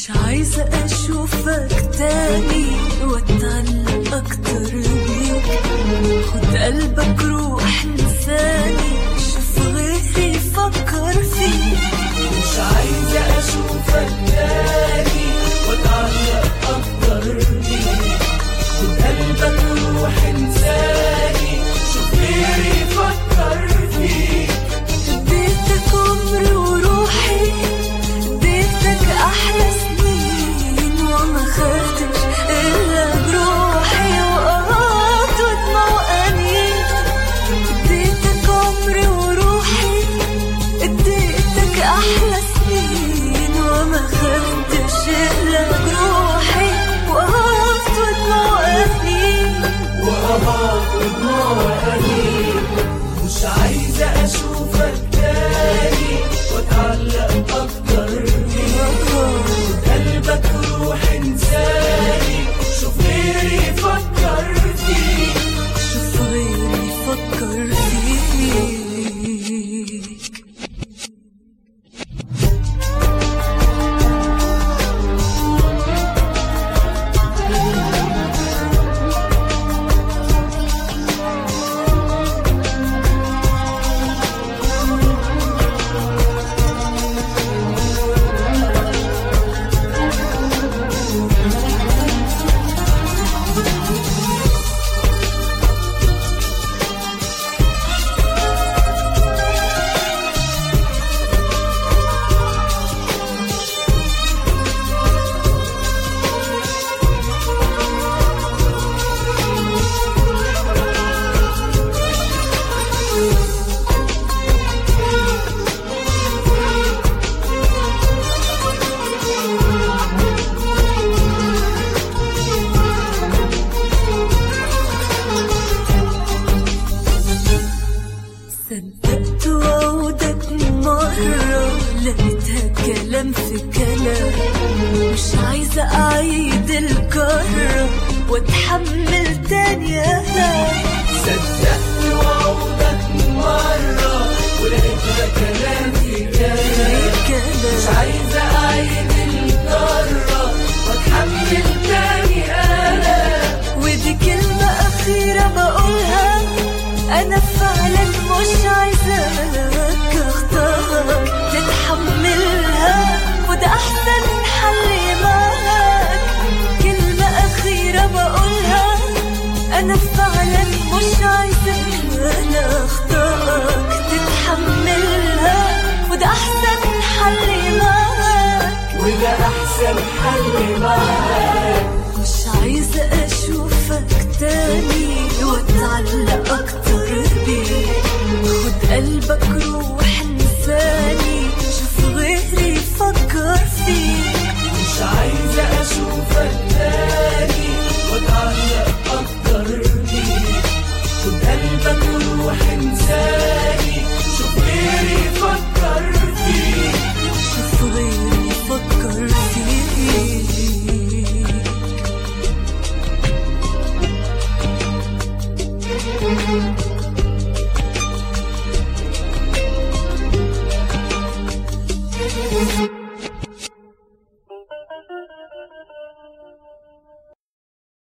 مش عايزة أشوفك تاني وأتعلق أكتر بيك خد قلبك روح انساني شوف غيري فكر فيك مش عايزة أشوفك تاني وأتعلق أكتر بيك خد قلبك روح إنساني شوف غيري فكر فيك اديتك عمري وروحي اديتك احلى سنين وما خدتش الا بروحي وقرات ودموع وانين اديتك عمري وروحي اديتك احلى سنين وما خدتش الا بروحي وقرات ودموع وانين وأباط ودموع أنين مش عايزة أشوفك تاني وأتعلق أكتر بيك خد قلبك روح إنساني شوف غيري فكر فيك شوف غيري فكر فيك صدقت وعودك مرة لقيتها كلام في كلام مش عايزة أعيد الكرة وأتحمل تاني ألم صدقت وعودك مرة ولقيتها كلام في كلام مش كلام عايزة أعيد الكرة وأتحمل تاني ألم ودي كلمة أخيرة بقولها أنا فعلا مش عايزاك أختار تتحملها وده أحسن حل معاك كلمة أخيرة بقولها أنا فعلا مش عايزاك أنا أختارك تتحملها وده أحسن حل معاك وده أحسن حل معاك مش عايزة أشوفك تاني وأتعلق أكتر بيك خد قلبك روح انساني شوف غيري فكر فيك مش عايزة أشوفك تاني وأتعلق أكتر بيك خد قلبك روح إنساني شوف غيري فكر فيك شوف غيري فكر فيك